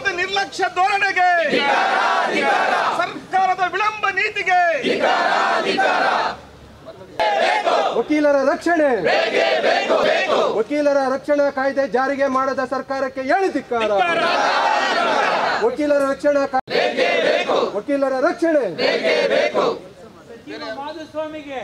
ಸರ್ಕಾರದ ನಿರ್ಲಕ್ಷ್ಯ ಧೋರಣೆಗೆ ಸರ್ಕಾರದ ವಿಳಂಬ ನೀತಿಗೆ ವಕೀಲರ ರಕ್ಷಣೆ ವಕೀಲರ ರಕ್ಷಣಾ ಕಾಯ್ದೆ ಜಾರಿಗೆ ಮಾಡದ ಸರ್ಕಾರಕ್ಕೆ ಹೇಳಿ ಧಿಕ್ಕಾರ ವಕೀಲರ ರಕ್ಷಣಾ ಕಾಯ್ದೆ ವಕೀಲರ ರಕ್ಷಣೆ ಮಾಧುಸ್ವಾಮಿಗೆ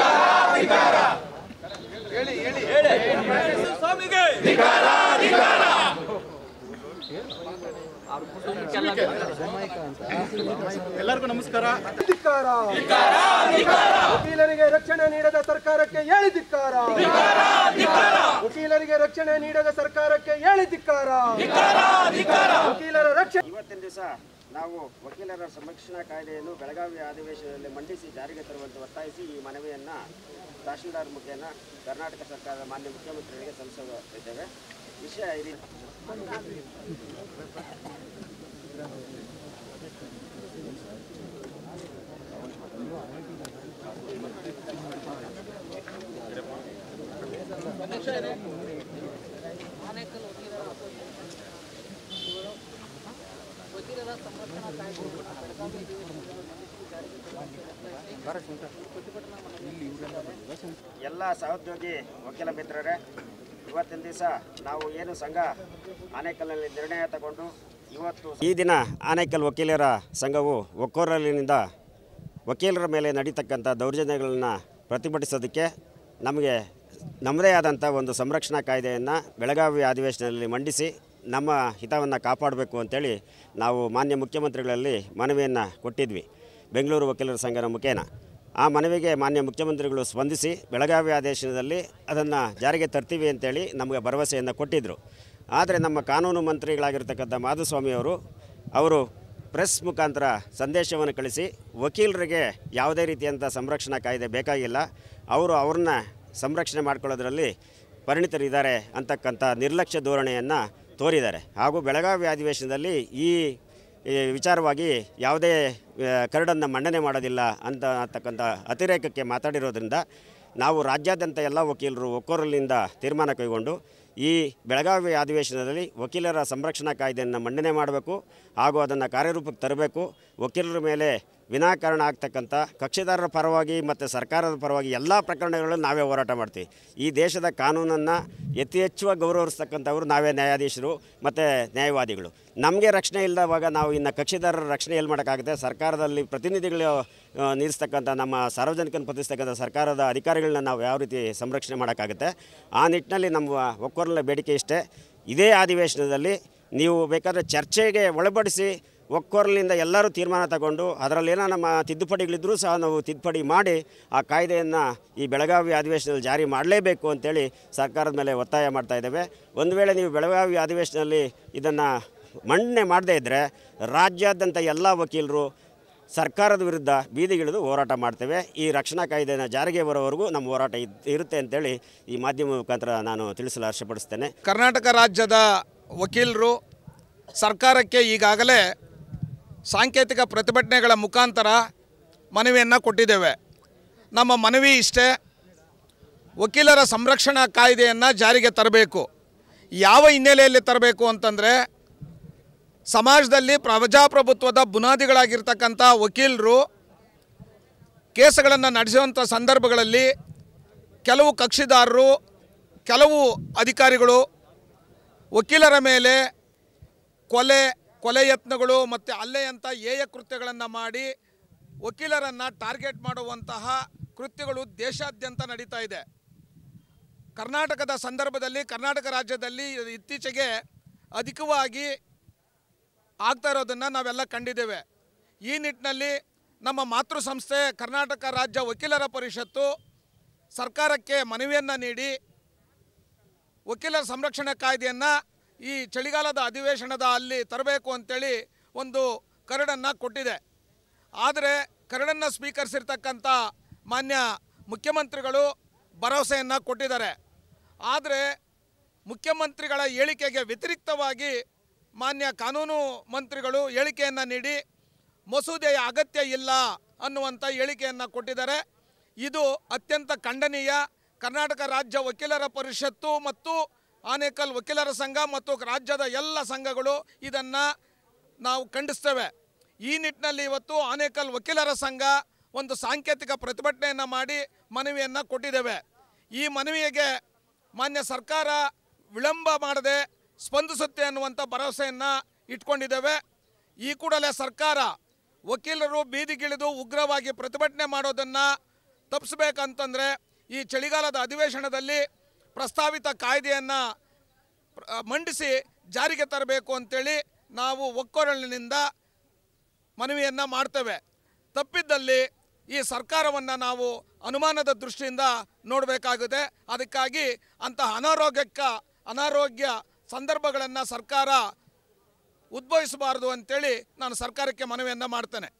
ಎಲ್ಲರಿಗೂ ನಮಸ್ಕಾರ ಧಿಕ್ಕಾರ ವಕೀಲರಿಗೆ ರಕ್ಷಣೆ ನೀಡದ ಸರ್ಕಾರಕ್ಕೆ ಹೇಳಿ ಧಿಕ್ಕಾರ ವಕೀಲರಿಗೆ ರಕ್ಷಣೆ ನೀಡದ ಸರ್ಕಾರಕ್ಕೆ ಹೇಳಿ ಧಿಕ್ಕಾರ ವಕೀಲರ ರಕ್ಷಣೆ ಇವತ್ತಿನ ದಿವಸ ನಾವು ವಕೀಲರ ಸಂರಕ್ಷಣಾ ಕಾಯ್ದೆಯನ್ನು ಬೆಳಗಾವಿ ಅಧಿವೇಶನದಲ್ಲಿ ಮಂಡಿಸಿ ಜಾರಿಗೆ ತರುವಂತೆ ಒತ್ತಾಯಿಸಿ ಈ ಮನವಿಯನ್ನು ತಹಶೀಲ್ದಾರ್ ಮುಖೇನ ಕರ್ನಾಟಕ ಸರ್ಕಾರದ ಮಾನ್ಯ ಮುಖ್ಯಮಂತ್ರಿಗಳಿಗೆ ಸಲ್ಲಿಸಿದ್ದೇವೆ ವಿಷಯ ಇದು ಎಲ್ಲ ಸಹೋದ್ಯೋಗಿ ವಕೀಲ ಮಿತ್ರರೇ ಇವತ್ತಿನ ದಿವಸ ನಾವು ಏನು ಸಂಘ ಆನೇಕಲ್ನಲ್ಲಿ ನಿರ್ಣಯ ತಗೊಂಡು ಇವತ್ತು ಈ ದಿನ ಆನೇಕಲ್ ವಕೀಲರ ಸಂಘವು ಒಕ್ಕೊರಲಿನಿಂದ ವಕೀಲರ ಮೇಲೆ ನಡೀತಕ್ಕಂಥ ದೌರ್ಜನ್ಯಗಳನ್ನು ಪ್ರತಿಭಟಿಸೋದಕ್ಕೆ ನಮಗೆ ನಮ್ಮದೇ ಆದಂಥ ಒಂದು ಸಂರಕ್ಷಣಾ ಕಾಯ್ದೆಯನ್ನು ಬೆಳಗಾವಿ ಅಧಿವೇಶನದಲ್ಲಿ ಮಂಡಿಸಿ ನಮ್ಮ ಹಿತವನ್ನು ಕಾಪಾಡಬೇಕು ಅಂತೇಳಿ ನಾವು ಮಾನ್ಯ ಮುಖ್ಯಮಂತ್ರಿಗಳಲ್ಲಿ ಮನವಿಯನ್ನು ಕೊಟ್ಟಿದ್ವಿ ಬೆಂಗಳೂರು ವಕೀಲರ ಸಂಘದ ಮುಖೇನ ಆ ಮನವಿಗೆ ಮಾನ್ಯ ಮುಖ್ಯಮಂತ್ರಿಗಳು ಸ್ಪಂದಿಸಿ ಬೆಳಗಾವಿ ಆದೇಶದಲ್ಲಿ ಅದನ್ನು ಜಾರಿಗೆ ತರ್ತೀವಿ ಅಂತೇಳಿ ನಮಗೆ ಭರವಸೆಯನ್ನು ಕೊಟ್ಟಿದ್ದರು ಆದರೆ ನಮ್ಮ ಕಾನೂನು ಮಂತ್ರಿಗಳಾಗಿರ್ತಕ್ಕಂಥ ಮಾಧುಸ್ವಾಮಿಯವರು ಅವರು ಪ್ರೆಸ್ ಮುಖಾಂತರ ಸಂದೇಶವನ್ನು ಕಳಿಸಿ ವಕೀಲರಿಗೆ ಯಾವುದೇ ರೀತಿಯಂಥ ಸಂರಕ್ಷಣಾ ಕಾಯ್ದೆ ಬೇಕಾಗಿಲ್ಲ ಅವರು ಅವ್ರನ್ನ ಸಂರಕ್ಷಣೆ ಮಾಡ್ಕೊಳ್ಳೋದ್ರಲ್ಲಿ ಪರಿಣಿತರಿದ್ದಾರೆ ಅಂತಕ್ಕಂಥ ನಿರ್ಲಕ್ಷ್ಯ ಧೋರಣೆಯನ್ನು ತೋರಿದ್ದಾರೆ ಹಾಗೂ ಬೆಳಗಾವಿ ಅಧಿವೇಶನದಲ್ಲಿ ಈ ಈ ವಿಚಾರವಾಗಿ ಯಾವುದೇ ಕರಡನ್ನು ಮಂಡನೆ ಮಾಡೋದಿಲ್ಲ ಅಂತ ಅಂತಕ್ಕಂಥ ಅತಿರೇಕಕ್ಕೆ ಮಾತಾಡಿರೋದ್ರಿಂದ ನಾವು ರಾಜ್ಯಾದ್ಯಂತ ಎಲ್ಲ ವಕೀಲರು ಒಕ್ಕೊರಲಿನಿಂದ ತೀರ್ಮಾನ ಕೈಗೊಂಡು ಈ ಬೆಳಗಾವಿ ಅಧಿವೇಶನದಲ್ಲಿ ವಕೀಲರ ಸಂರಕ್ಷಣಾ ಕಾಯ್ದೆಯನ್ನು ಮಂಡನೆ ಮಾಡಬೇಕು ಹಾಗೂ ಅದನ್ನು ಕಾರ್ಯರೂಪಕ್ಕೆ ತರಬೇಕು ವಕೀಲರ ಮೇಲೆ ವಿನಾಕಾರಣ ಆಗ್ತಕ್ಕಂಥ ಕಕ್ಷಿದಾರರ ಪರವಾಗಿ ಮತ್ತು ಸರ್ಕಾರದ ಪರವಾಗಿ ಎಲ್ಲ ಪ್ರಕರಣಗಳನ್ನು ನಾವೇ ಹೋರಾಟ ಮಾಡ್ತೀವಿ ಈ ದೇಶದ ಕಾನೂನನ್ನು ಅತಿ ಹೆಚ್ಚುವಾಗಿ ಗೌರವಿಸ್ತಕ್ಕಂಥವ್ರು ನಾವೇ ನ್ಯಾಯಾಧೀಶರು ಮತ್ತು ನ್ಯಾಯವಾದಿಗಳು ನಮಗೆ ರಕ್ಷಣೆ ಇಲ್ಲದವಾಗ ನಾವು ಇನ್ನು ಕಕ್ಷಿದಾರರ ರಕ್ಷಣೆ ಎಲ್ಲಿ ಮಾಡೋಕ್ಕಾಗುತ್ತೆ ಸರ್ಕಾರದಲ್ಲಿ ಪ್ರತಿನಿಧಿಗಳು ಆ, ನಿಲ್ಲಿಸ್ತಕ್ಕಂಥ ನಮ್ಮ ಸಾರ್ವಜನಿಕನ ಪ್ರತಿಸ್ತಕ್ಕಂಥ ಸರ್ಕಾರದ ಅಧಿಕಾರಿಗಳನ್ನ ನಾವು ಯಾವ ರೀತಿ ಸಂರಕ್ಷಣೆ ಮಾಡೋಕ್ಕಾಗುತ್ತೆ ಆ ನಿಟ್ಟಿನಲ್ಲಿ ನಮ್ಮ ಒಕ್ಕೊರಲ ಬೇಡಿಕೆ ಇಷ್ಟೇ ಇದೇ ಅಧಿವೇಶನದಲ್ಲಿ ನೀವು ಬೇಕಾದರೆ ಚರ್ಚೆಗೆ ಒಳಪಡಿಸಿ ಒಕ್ಕೊರಲಿಂದ ಎಲ್ಲರೂ ತೀರ್ಮಾನ ತಗೊಂಡು ಅದರಲ್ಲೇನೋ ನಮ್ಮ ತಿದ್ದುಪಡಿಗಳಿದ್ದರೂ ಸಹ ನಾವು ತಿದ್ದುಪಡಿ ಮಾಡಿ ಆ ಕಾಯ್ದೆಯನ್ನು ಈ ಬೆಳಗಾವಿ ಅಧಿವೇಶನದಲ್ಲಿ ಜಾರಿ ಮಾಡಲೇಬೇಕು ಅಂತೇಳಿ ಸರ್ಕಾರದ ಮೇಲೆ ಒತ್ತಾಯ ಮಾಡ್ತಾ ಇದ್ದೇವೆ ಒಂದು ವೇಳೆ ನೀವು ಬೆಳಗಾವಿ ಅಧಿವೇಶನದಲ್ಲಿ ಇದನ್ನು ಮಂಡನೆ ಮಾಡದೇ ಇದ್ದರೆ ರಾಜ್ಯಾದ್ಯಂತ ಎಲ್ಲ ವಕೀಲರು ಸರ್ಕಾರದ ವಿರುದ್ಧ ಬೀದಿಗಿಳಿದು ಹೋರಾಟ ಮಾಡ್ತೇವೆ ಈ ರಕ್ಷಣಾ ಕಾಯ್ದೆನ ಜಾರಿಗೆ ಬರೋವರೆಗೂ ನಮ್ಮ ಹೋರಾಟ ಇದ್- ಇರುತ್ತೆ ಅಂತೇಳಿ ಈ ಮಾಧ್ಯಮ ಮುಖಾಂತರ ನಾನು ತಿಳಿಸಲು ಹರ್ಷಪಡಿಸ್ತೇನೆ ಕರ್ನಾಟಕ ರಾಜ್ಯದ ವಕೀಲರು ಸರ್ಕಾರಕ್ಕೆ ಈಗಾಗಲೇ ಸಾಂಕೇತಿಕ ಪ್ರತಿಭಟನೆಗಳ ಮುಖಾಂತರ ಮನವಿಯನ್ನು ಕೊಟ್ಟಿದ್ದೇವೆ ನಮ್ಮ ಮನವಿ ಇಷ್ಟೇ ವಕೀಲರ ಸಂರಕ್ಷಣಾ ಕಾಯ್ದೆಯನ್ನು ಜಾರಿಗೆ ತರಬೇಕು ಯಾವ ಹಿನ್ನೆಲೆಯಲ್ಲಿ ತರಬೇಕು ಅಂತಂದರೆ ಸಮಾಜದಲ್ಲಿ ಪ್ರಜಾಪ್ರಭುತ್ವದ ಬುನಾದಿಗಳಾಗಿರ್ತಕ್ಕಂಥ ವಕೀಲರು ಕೇಸುಗಳನ್ನು ನಡೆಸುವಂಥ ಸಂದರ್ಭಗಳಲ್ಲಿ ಕೆಲವು ಕಕ್ಷಿದಾರರು ಕೆಲವು ಅಧಿಕಾರಿಗಳು ವಕೀಲರ ಮೇಲೆ ಕೊಲೆ ಕೊಲೆ ಯತ್ನಗಳು ಮತ್ತು ಹಲ್ಲೆಯಂಥ ಏಯ ಕೃತ್ಯಗಳನ್ನು ಮಾಡಿ ವಕೀಲರನ್ನು ಟಾರ್ಗೆಟ್ ಮಾಡುವಂತಹ ಕೃತ್ಯಗಳು ದೇಶಾದ್ಯಂತ ನಡೀತಾ ಇದೆ ಕರ್ನಾಟಕದ ಸಂದರ್ಭದಲ್ಲಿ ಕರ್ನಾಟಕ ರಾಜ್ಯದಲ್ಲಿ ಇತ್ತೀಚೆಗೆ ಅಧಿಕವಾಗಿ ಆಗ್ತಾ ಇರೋದನ್ನು ನಾವೆಲ್ಲ ಕಂಡಿದ್ದೇವೆ ಈ ನಿಟ್ಟಿನಲ್ಲಿ ನಮ್ಮ ಮಾತೃ ಸಂಸ್ಥೆ ಕರ್ನಾಟಕ ರಾಜ್ಯ ವಕೀಲರ ಪರಿಷತ್ತು ಸರ್ಕಾರಕ್ಕೆ ಮನವಿಯನ್ನು ನೀಡಿ ವಕೀಲರ ಸಂರಕ್ಷಣಾ ಕಾಯ್ದೆಯನ್ನು ಈ ಚಳಿಗಾಲದ ಅಧಿವೇಶನದ ಅಲ್ಲಿ ತರಬೇಕು ಅಂತೇಳಿ ಒಂದು ಕರಡನ್ನು ಕೊಟ್ಟಿದೆ ಆದರೆ ಕರಡನ್ನು ಸ್ವೀಕರಿಸಿರ್ತಕ್ಕಂಥ ಮಾನ್ಯ ಮುಖ್ಯಮಂತ್ರಿಗಳು ಭರವಸೆಯನ್ನು ಕೊಟ್ಟಿದ್ದಾರೆ ಆದರೆ ಮುಖ್ಯಮಂತ್ರಿಗಳ ಹೇಳಿಕೆಗೆ ವ್ಯತಿರಿಕ್ತವಾಗಿ ಮಾನ್ಯ ಕಾನೂನು ಮಂತ್ರಿಗಳು ಹೇಳಿಕೆಯನ್ನು ನೀಡಿ ಮಸೂದೆಯ ಅಗತ್ಯ ಇಲ್ಲ ಅನ್ನುವಂಥ ಹೇಳಿಕೆಯನ್ನು ಕೊಟ್ಟಿದ್ದಾರೆ ಇದು ಅತ್ಯಂತ ಖಂಡನೀಯ ಕರ್ನಾಟಕ ರಾಜ್ಯ ವಕೀಲರ ಪರಿಷತ್ತು ಮತ್ತು ಆನೇಕಲ್ ವಕೀಲರ ಸಂಘ ಮತ್ತು ರಾಜ್ಯದ ಎಲ್ಲ ಸಂಘಗಳು ಇದನ್ನು ನಾವು ಖಂಡಿಸ್ತೇವೆ ಈ ನಿಟ್ಟಿನಲ್ಲಿ ಇವತ್ತು ಆನೇಕಲ್ ವಕೀಲರ ಸಂಘ ಒಂದು ಸಾಂಕೇತಿಕ ಪ್ರತಿಭಟನೆಯನ್ನು ಮಾಡಿ ಮನವಿಯನ್ನು ಕೊಟ್ಟಿದ್ದೇವೆ ಈ ಮನವಿಗೆ ಮಾನ್ಯ ಸರ್ಕಾರ ವಿಳಂಬ ಮಾಡದೆ ಸ್ಪಂದಿಸುತ್ತೆ ಅನ್ನುವಂಥ ಭರವಸೆಯನ್ನು ಇಟ್ಕೊಂಡಿದ್ದೇವೆ ಈ ಕೂಡಲೇ ಸರ್ಕಾರ ವಕೀಲರು ಬೀದಿಗಿಳಿದು ಉಗ್ರವಾಗಿ ಪ್ರತಿಭಟನೆ ಮಾಡೋದನ್ನು ತಪ್ಪಿಸ್ಬೇಕಂತಂದರೆ ಈ ಚಳಿಗಾಲದ ಅಧಿವೇಶನದಲ್ಲಿ ಪ್ರಸ್ತಾವಿತ ಕಾಯ್ದೆಯನ್ನು ಮಂಡಿಸಿ ಜಾರಿಗೆ ತರಬೇಕು ಅಂತೇಳಿ ನಾವು ಒಕ್ಕೊರಲಿನಿಂದ ಮನವಿಯನ್ನು ಮಾಡ್ತೇವೆ ತಪ್ಪಿದ್ದಲ್ಲಿ ಈ ಸರ್ಕಾರವನ್ನು ನಾವು ಅನುಮಾನದ ದೃಷ್ಟಿಯಿಂದ ನೋಡಬೇಕಾಗಿದೆ ಅದಕ್ಕಾಗಿ ಅಂತಹ ಅನಾರೋಗ್ಯಕ್ಕೆ ಅನಾರೋಗ್ಯ ಸಂದರ್ಭಗಳನ್ನು ಸರ್ಕಾರ ಉದ್ಭವಿಸಬಾರದು ಅಂತೇಳಿ ನಾನು ಸರ್ಕಾರಕ್ಕೆ ಮನವಿಯನ್ನು ಮಾಡ್ತೇನೆ